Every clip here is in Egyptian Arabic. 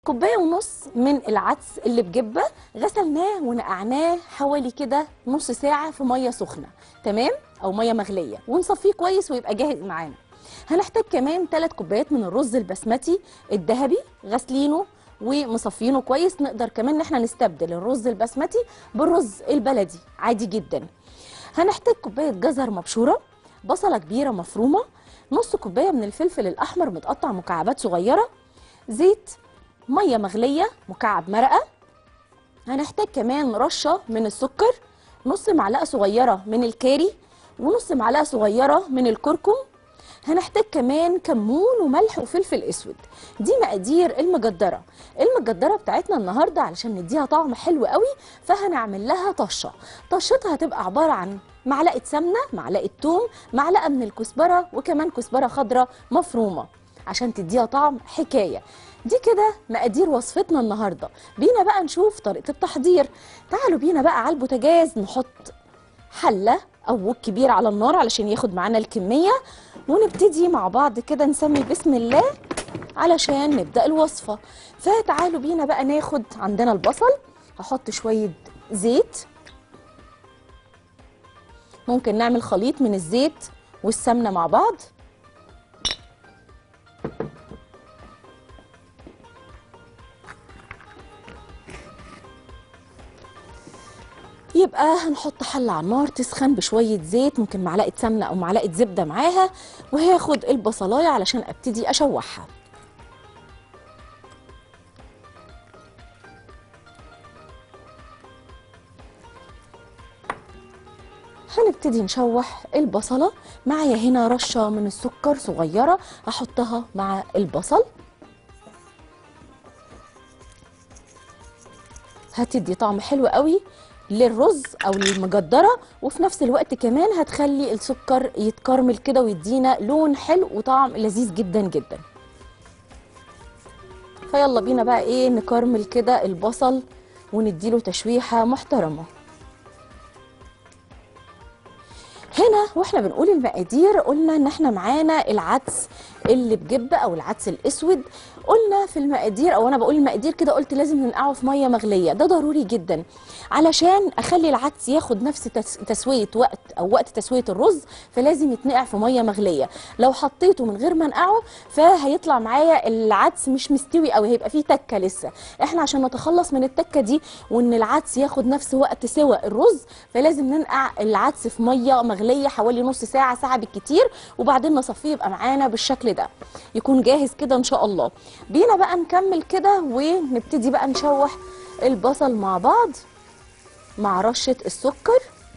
كوبايه ونص من العدس اللي بجبه غسلناه ونقعناه حوالي كده نص ساعه في ميه سخنه تمام او ميه مغليه ونصفيه كويس ويبقى جاهز معانا هنحتاج كمان 3 كوبايات من الرز البسمتي الذهبي غاسلينه ومصفينه كويس نقدر كمان ان احنا نستبدل الرز البسمتي بالرز البلدي عادي جدا هنحتاج كوبايه جزر مبشوره بصله كبيره مفرومه نص كوبايه من الفلفل الاحمر متقطع مكعبات صغيره زيت ميه مغليه مكعب مرقه هنحتاج كمان رشه من السكر نص معلقه صغيره من الكاري ونص معلقه صغيره من الكركم هنحتاج كمان كمون وملح وفلفل اسود دي مقادير المجدره المجدره بتاعتنا النهارده علشان نديها طعم حلو قوي فهنعمل لها طشه طشتها هتبقى عباره عن معلقه سمنه معلقه توم معلقه من الكزبره وكمان كزبره خضراء مفرومه عشان تديها طعم حكايه دي كده مقادير وصفتنا النهارده بينا بقى نشوف طريقه التحضير تعالوا بينا بقى على البوتاجاز نحط حله او وok كبير على النار علشان ياخد معانا الكميه ونبتدي مع بعض كده نسمي بسم الله علشان نبدا الوصفه فتعالوا بينا بقى ناخد عندنا البصل هحط شويه زيت ممكن نعمل خليط من الزيت والسمنه مع بعض يبقى هنحط حلة على النار تسخن بشوية زيت ممكن معلقة سمنة أو معلقة زبدة معاها وهاخد البصلاية علشان أبتدي أشوحها هنبتدي نشوح البصلة معايا هنا رشة من السكر صغيرة هحطها مع البصل هتدي طعم حلو قوي للرز او للمجدره وفي نفس الوقت كمان هتخلي السكر يتكرمل كده ويدينا لون حلو وطعم لذيذ جدا جدا فيلا بينا بقى ايه نكرمل كده البصل ونديله تشويحه محترمه هنا واحنا بنقول المقادير قلنا ان احنا معانا العدس اللي بجبه او العدس الاسود قلنا في المقادير او انا بقول المقادير كده قلت لازم ننقعه في ميه مغليه ده ضروري جدا علشان اخلي العدس ياخد نفس تس تسويه وقت او وقت تسويه الرز فلازم يتنقع في ميه مغليه لو حطيته من غير ما انقعه فهيطلع معايا العدس مش مستوي قوي هيبقى فيه تكه لسه احنا عشان نتخلص من التكه دي وان العدس ياخد نفس وقت سوى الرز فلازم ننقع العدس في ميه مغليه حوالي نص ساعه ساعه بالكتير وبعدين نصفيه يبقى معانا بالشكل ده يكون جاهز كده ان شاء الله بينا بقى نكمل كده ونبتدي بقى نشوح البصل مع بعض مع رشة السكر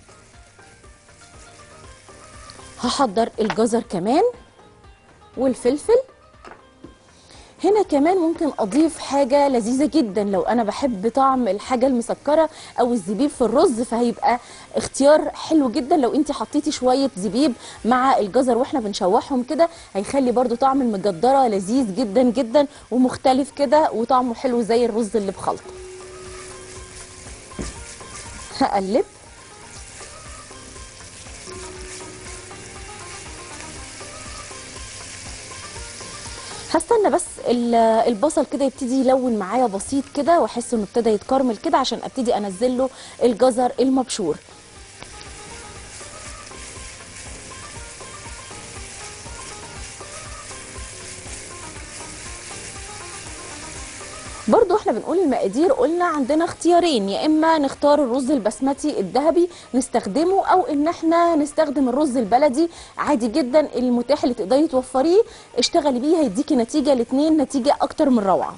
هحضر الجزر كمان والفلفل هنا كمان ممكن اضيف حاجه لذيذه جدا لو انا بحب طعم الحاجه المسكره او الزبيب في الرز فهيبقى اختيار حلو جدا لو انت حطيتي شويه زبيب مع الجزر واحنا بنشوحهم كده هيخلي برضو طعم المجدره لذيذ جدا جدا ومختلف كده وطعمه حلو زي الرز اللي بخلطه هقلب هستنى بس البصل كده يبتدي يلون معايا بسيط كده واحس انه ابتدى يتكرمل كده عشان ابتدي انزل له الجزر المبشور برضو احنا بنقول المقادير قلنا عندنا اختيارين يا اما نختار الرز البسمتي الذهبي نستخدمه او ان احنا نستخدم الرز البلدي عادي جدا المتاح اللي تقدري توفريه اشتغلي بيه هيديكي نتيجه الاثنين نتيجه اكتر من روعه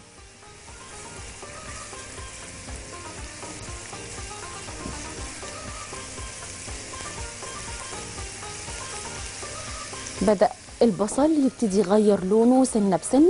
بدأ البصل يبتدي يغير لونه سنه بسنه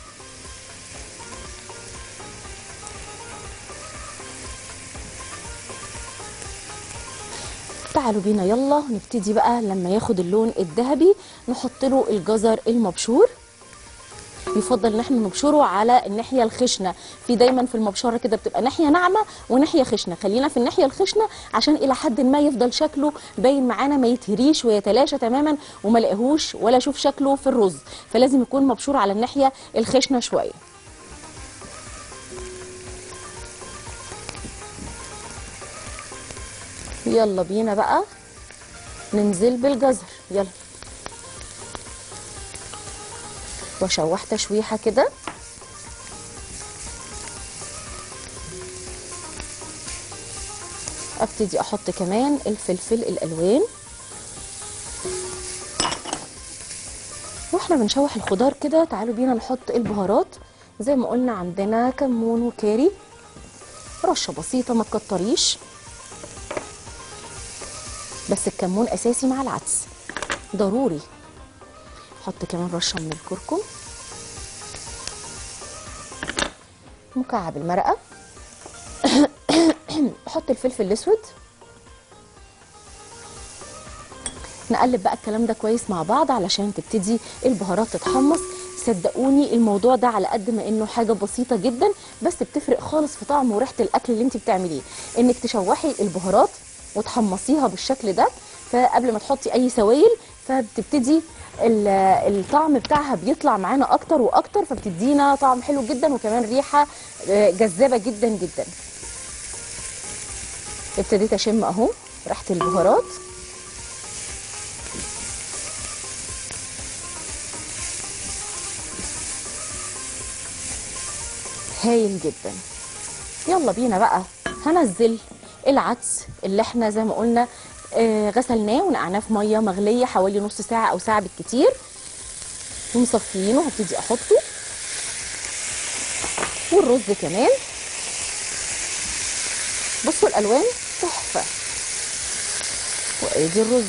تعالوا بينا يلا نبتدي بقى لما ياخد اللون الذهبي نحط له الجزر المبشور يفضل ان احنا نبشره على الناحيه الخشنه في دايما في المبشره كده بتبقى ناحيه ناعمه وناحيه خشنه خلينا في الناحيه الخشنه عشان الى حد ما يفضل شكله باين معانا ما يتهريش ويتلاشى تماما وما لاقيهوش ولا اشوف شكله في الرز فلازم يكون مبشور على الناحيه الخشنه شويه يلا بينا بقى ننزل بالجزر يلا واشوح تشويحه كده ابتدي احط كمان الفلفل الالوان واحنا بنشوح الخضار كده تعالوا بينا نحط البهارات زي ما قلنا عندنا كمون وكاري رشه بسيطه ما تكتريش بس الكمون اساسي مع العدس ضروري احط كمان رشه من الكركم مكعب المرقه احط الفلفل الاسود نقلب بقى الكلام ده كويس مع بعض علشان تبتدي البهارات تتحمص صدقوني الموضوع ده على قد ما انه حاجه بسيطه جدا بس بتفرق خالص في طعم وريحه الاكل اللي انت بتعمليه انك تشوحي البهارات وتحمصيها بالشكل ده فقبل ما تحطي اي سوائل فبتبتدي ال- الطعم بتاعها بيطلع معانا اكتر واكتر فبتدينا طعم حلو جدا وكمان ريحه آه، جذابه جدا جدا ابتديت اشم اهو ريحه البهارات هايل جدا يلا بينا بقى هنزل العدس اللي احنا زي ما قلنا آه، غسلناه ونقعناه في ميه مغليه حوالي نص ساعه او ساعه بالكتير ومصفيينه هبتدي احطه والرز كمان بصوا الالوان تحفه وادي الرز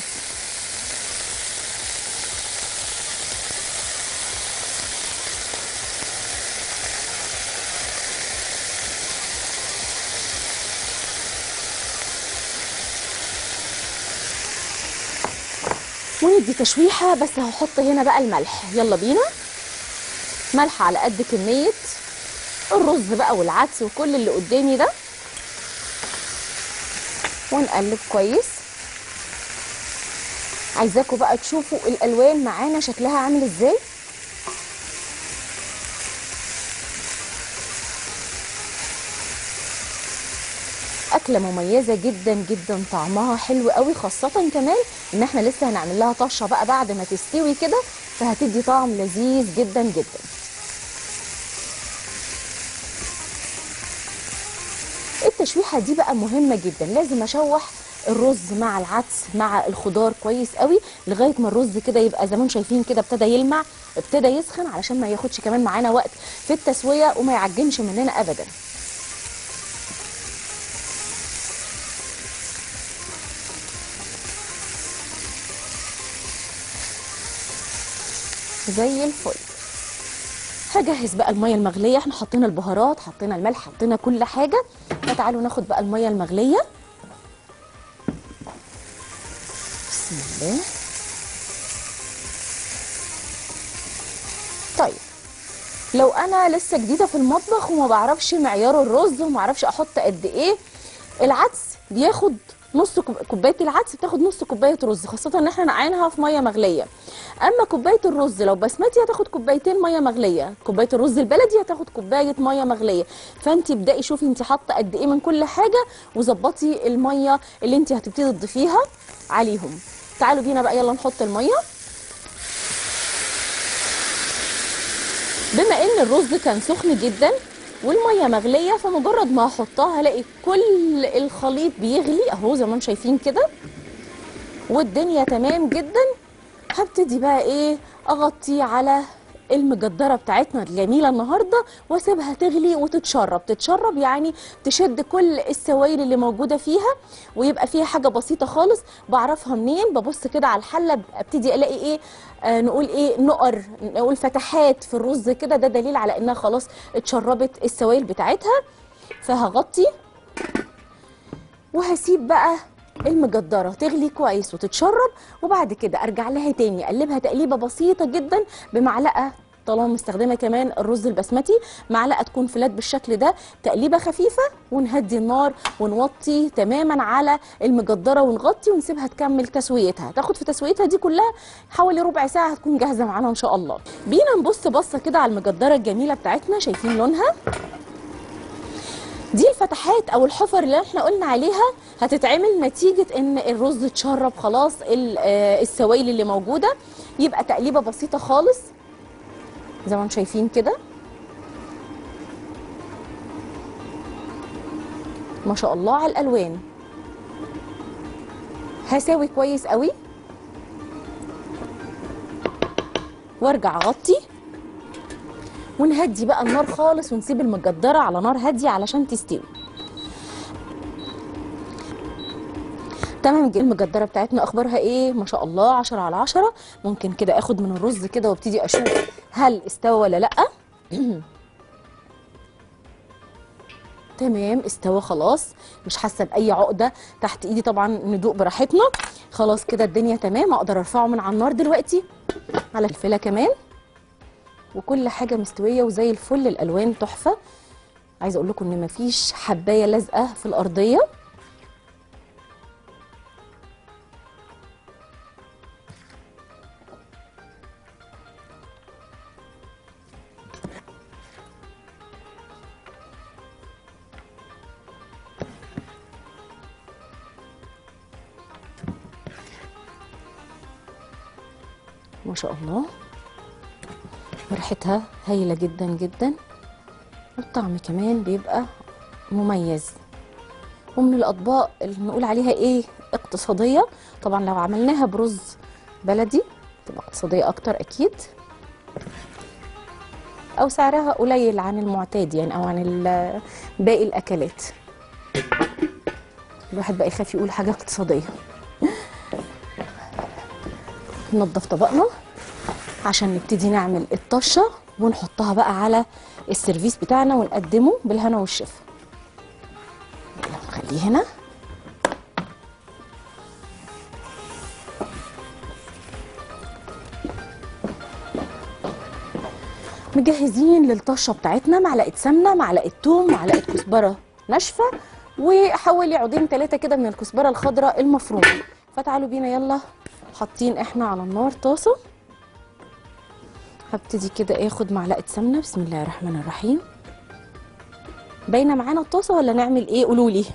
وندي تشويحه بس هحط هنا بقى الملح يلا بينا ملح على قد كميه الرز بقى والعدس وكل اللي قدامي ده ونقلب كويس عايزاكم بقى تشوفوا الالوان معانا شكلها عامل ازاي اكله مميزه جدا جدا طعمها حلو قوي خاصه كمان ان احنا لسه هنعمل لها طشه بقى بعد ما تستوي كده فهتدي طعم لذيذ جدا جدا التشويحه دي بقى مهمه جدا لازم اشوح الرز مع العدس مع الخضار كويس قوي لغايه ما الرز كده يبقى زي ما انتم شايفين كده ابتدى يلمع ابتدى يسخن علشان ما ياخدش كمان معانا وقت في التسويه وما يعجنش مننا ابدا زي الفل هجهز بقى الميه المغليه احنا حطينا البهارات حطينا الملح حطينا كل حاجه فتعالوا ناخد بقى الميه المغليه بسم الله طيب لو انا لسه جديده في المطبخ وما بعرفش معيار الرز وما اعرفش احط قد ايه العدس بياخد نص كوب- كوبايه العدس بتاخد نص كوبايه رز خاصه ان احنا نقعينها في ميه مغليه اما كوبايه الرز لو بسمتي هتاخد كوبايتين ميه مغليه كوبايه الرز البلدي هتاخد كوبايه ميه مغليه فانت ابداي شوفي انت حاطه قد ايه من كل حاجه وظبطي الميه اللي انت هتبتدي تضيفيها عليهم تعالوا بينا بقى يلا نحط الميه بما ان الرز كان سخن جدا والميه مغليه فمجرد ما احطها هلاقي كل الخليط بيغلي اهو زي ما انتم شايفين كده والدنيا تمام جدا هبتدي بقى ايه اغطي على المجدرة بتاعتنا الجميلة النهاردة واسيبها تغلي وتتشرب تتشرب يعني تشد كل السوائل اللي موجودة فيها ويبقى فيها حاجة بسيطة خالص بعرفها منين ببص كده على الحلة ابتدي الاقي ايه آه نقول ايه نقر نقول فتحات في الرز كده ده دليل على انها خلاص اتشربت السوائل بتاعتها فهغطي وهسيب بقى المجدره تغلي كويس وتتشرب وبعد كده ارجع لها تاني اقلبها تقليبه بسيطه جدا بمعلقه طالما مستخدمه كمان الرز البسمتي معلقه تكون فلات بالشكل ده تقليبه خفيفه ونهدي النار ونوطي تماما على المجدره ونغطي ونسيبها تكمل تسويتها تاخد في تسويتها دي كلها حوالي ربع ساعه هتكون جاهزه معانا ان شاء الله بينا نبص بصه كده على المجدره الجميله بتاعتنا شايفين لونها دي الفتحات او الحفر اللي احنا قلنا عليها هتتعمل نتيجه ان الرز اتشرب خلاص ال- آه، السوائل اللي موجوده يبقى تقليبه بسيطه خالص زي ما انتم شايفين كده ما شاء الله على الالوان هساوي كويس قوي وارجع اغطي ونهدي بقى النار خالص ونسيب المجدره على نار هاديه علشان تستوي تمام جدا المجدره بتاعتنا اخبارها ايه ما شاء الله 10 على 10 ممكن كده اخد من الرز كده وابتدي اشوف هل استوى ولا لا تمام استوى خلاص مش حاسه باي عقده تحت ايدي طبعا ندوق براحتنا خلاص كده الدنيا تمام اقدر ارفعه من على النار دلوقتي على الفله كمان وكل حاجه مستويه وزي الفل الالوان تحفه عايزه اقول لكم ان مفيش حبايه لازقه في الارضيه ما شاء الله ريحتها هايله جدا جدا والطعم كمان بيبقى مميز ومن الاطباق اللي نقول عليها ايه اقتصاديه طبعا لو عملناها برز بلدي تبقى اقتصاديه اكتر اكيد او سعرها قليل عن المعتاد يعني او عن ال- باقي الاكلات الواحد بقى يخاف يقول حاجه اقتصاديه ننضف طبقنا عشان نبتدي نعمل الطشه ونحطها بقى على السيرفيس بتاعنا ونقدمه بالهنا والشفا يلا نخليه هنا مجهزين للطشه بتاعتنا معلقه سمنه معلقه توم معلقه كزبره ناشفه وحوالي عودين ثلاثه كده من الكزبره الخضراء المفرومه فتعالوا بينا يلا حاطين احنا على النار طاسه هبتدي كده اخد معلقه سمنه بسم الله الرحمن الرحيم باينه معانا الطاسه ولا نعمل ايه قولوا لي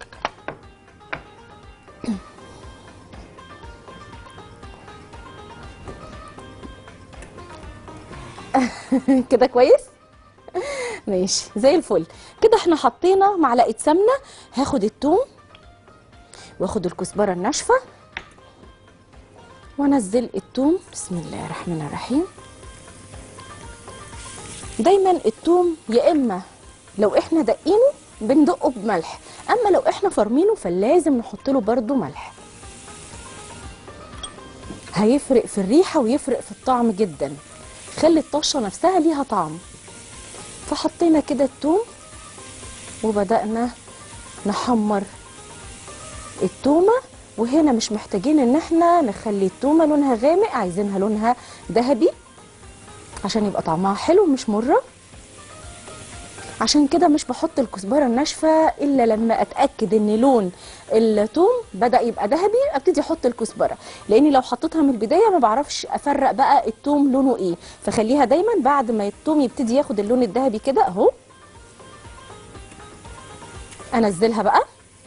كده كويس ماشي زي الفل كده احنا حطينا معلقه سمنه هاخد الثوم واخد الكزبره الناشفه وانزل الثوم بسم الله الرحمن الرحيم دايما الثوم يا اما لو احنا دقينه بندقه بملح اما لو احنا فرمينه فلازم نحط له برده ملح هيفرق في الريحه ويفرق في الطعم جدا خلي الطشه نفسها ليها طعم فحطينا كده الثوم وبدانا نحمر التومه وهنا مش محتاجين ان احنا نخلي التومه لونها غامق عايزينها لونها ذهبي عشان يبقى طعمها حلو مش مره عشان كده مش بحط الكزبره الناشفه الا لما اتاكد ان لون التوم بدا يبقى ذهبي ابتدي احط الكزبره لاني لو حطيتها من البدايه ما بعرفش افرق بقى التوم لونه ايه فخليها دايما بعد ما التوم يبتدي ياخد اللون الذهبي كده اهو انزلها بقى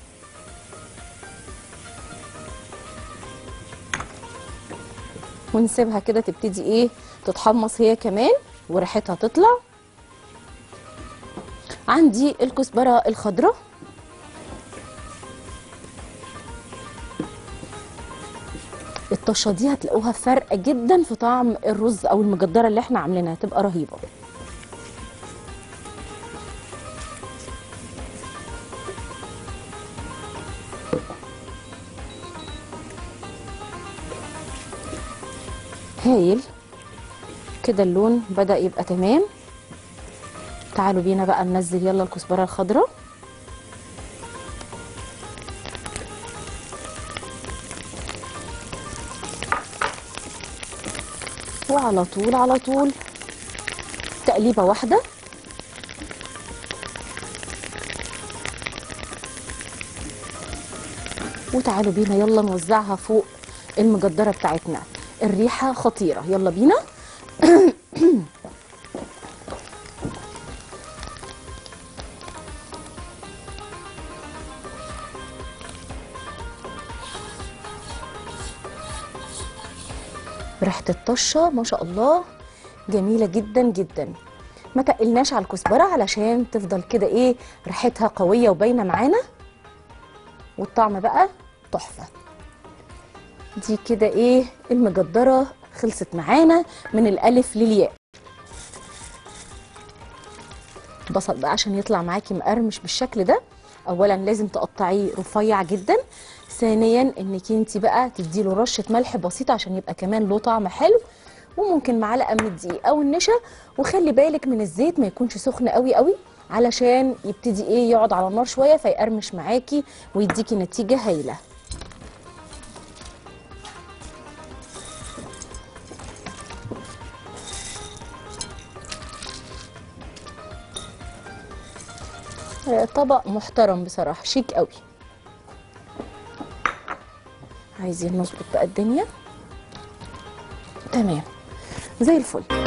ونسيبها كده تبتدي ايه تتحمص هي كمان وريحتها تطلع عندي الكزبره الخضراء الطشه دي هتلاقوها فارقه جدا في طعم الرز او المجدره اللي احنا عاملينها هتبقى رهيبه هايل كده اللون بدأ يبقى تمام تعالوا بينا بقى ننزل يلا الكزبرة الخضراء وعلى طول على طول تقليبة واحدة وتعالوا بينا يلا نوزعها فوق المجدرة بتاعتنا الريحة خطيرة يلا بينا ريحه الطشه ما شاء الله جميله جدا جدا ما تقلناش على الكزبره علشان تفضل كده ايه ريحتها قويه وباينه معانا والطعم بقى تحفه دي كده ايه المجدره خلصت معانا من الالف للياء بصل بقى عشان يطلع معاكي مقرمش بالشكل ده اولا لازم تقطعيه رفيع جدا ثانيا انك انت بقى تديله رشه ملح بسيطه عشان يبقى كمان له طعم حلو وممكن معلقه من الدقيق او النشا وخلي بالك من الزيت ما يكونش سخن قوي قوي علشان يبتدي ايه يقعد على النار شويه فيقرمش معاكي ويديكي نتيجه هايله طبق محترم بصراحه شيك قوي عايزين نظبط بقى الدنيا تمام زي الفل